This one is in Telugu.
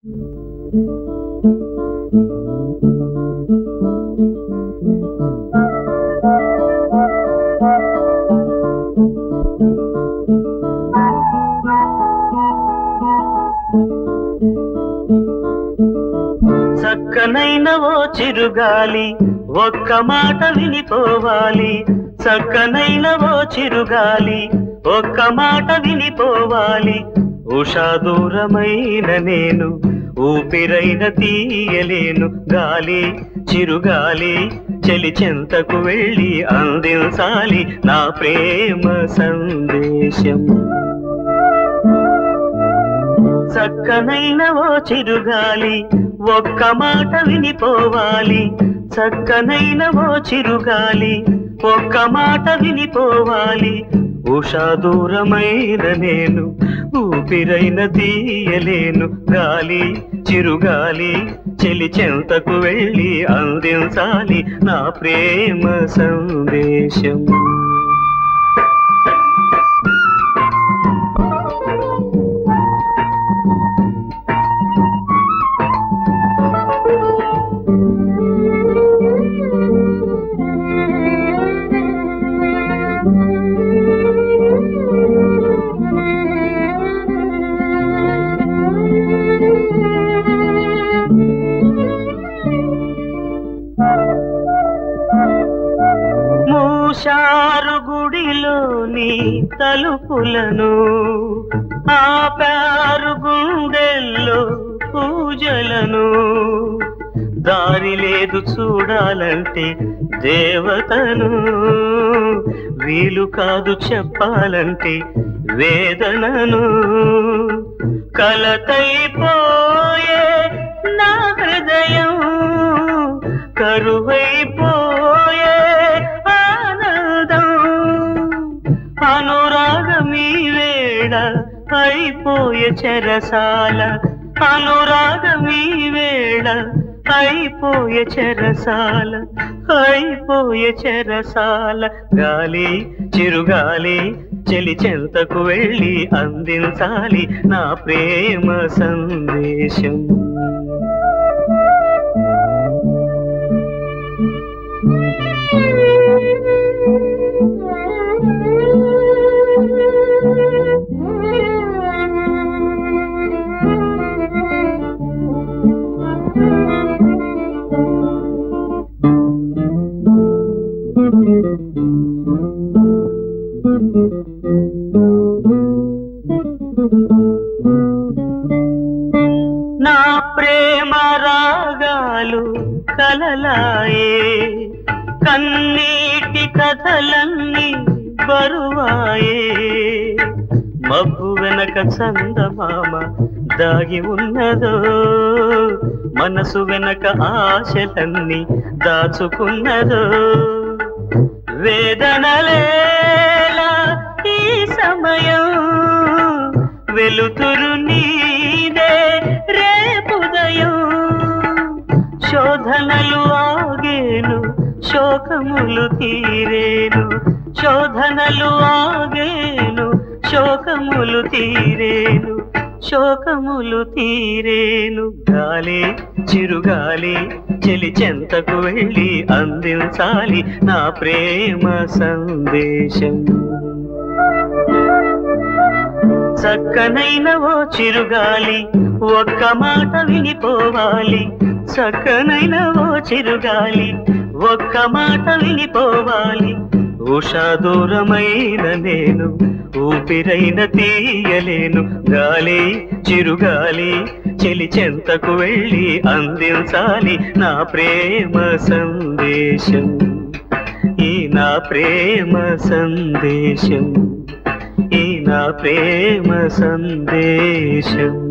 చక్కనైన ఓ చిరుగాలి ఒక్క మాట వినిపోవాలి చక్కనైన ఓ చిరుగాలి ఒక్క మాట వినిపోవాలి ఉషా దూరమైన నేను ఊపిరైన తీయలేను గాలి చిరుగాలి చెలి చెంతకు వెళ్ళి అందించాలి నా ప్రేమ సందేశం చక్కనైన ఓ చిరుగాలి ఒక్క మాట వినిపోవాలి చక్కనైన ఓ చిరుగాలి ఒక్క మాట వినిపోవాలి ఉషా దూరమైన నేను ఊపిరైన తీయలేను గాలి చిరుగాలి చెలి చెంతకు వెళ్ళి అందించాలి నా ప్రేమ సందేశం మూషారు గుడిలోని తలుపులను ఆపారు గుండెల్లో పూజలను దారి లేదు చూడాలంటే దేవతను వీలు కాదు చెప్పాలంటే వేదనను కలతైపోయే నా హృదయం కరువైపోయే ఆనందం అనురాగమీ వేళ అయిపోయే చెరసాల అనురాగమీ వేళ అయిపోయే చెరసాల అయిపోయే చెరసాల గాలి చిరుగాలి చెలి చెంతకు వెళ్ళి అందించాలి నా ప్రేమ సందేశం నా ప్రేమ రాగాలు కలలాయే కన్నీటి కథలన్నీ బరువాయే మబ్బు వెనక చందమామ దాగి ఉన్నదో మనసు వెనక ఆశలన్నీ దాచుకున్నదో వేదనలేలా ఈ సమయం వెలుతురు నీదే రేపుదయం శోధనలు ఆగేను శోకములు తీరేను శోధనలు ఆగేను శోకములు తీరేను శోకములు తీరేను గాలి చిరుగాలి చెలి చెంతకు వెళ్ళి అందించాలి నా ప్రేమ సందేశం చక్కనైన ఓ చిరుగాలి ఒక్క మాట వినిపోవాలి చక్కనైన ఓ చిరుగాలి ఒక్క మాట వినిపోవాలి ఉషా దూరమైన నేను ఊపిరైన తీయలేను గాలి చిరుగాలి చెలి చెంతకు వెళ్ళి అందించాలి నా ప్రేమ సందేశం ఈ నా ప్రేమ సందేశం ఈ నా ప్రేమ సందేశం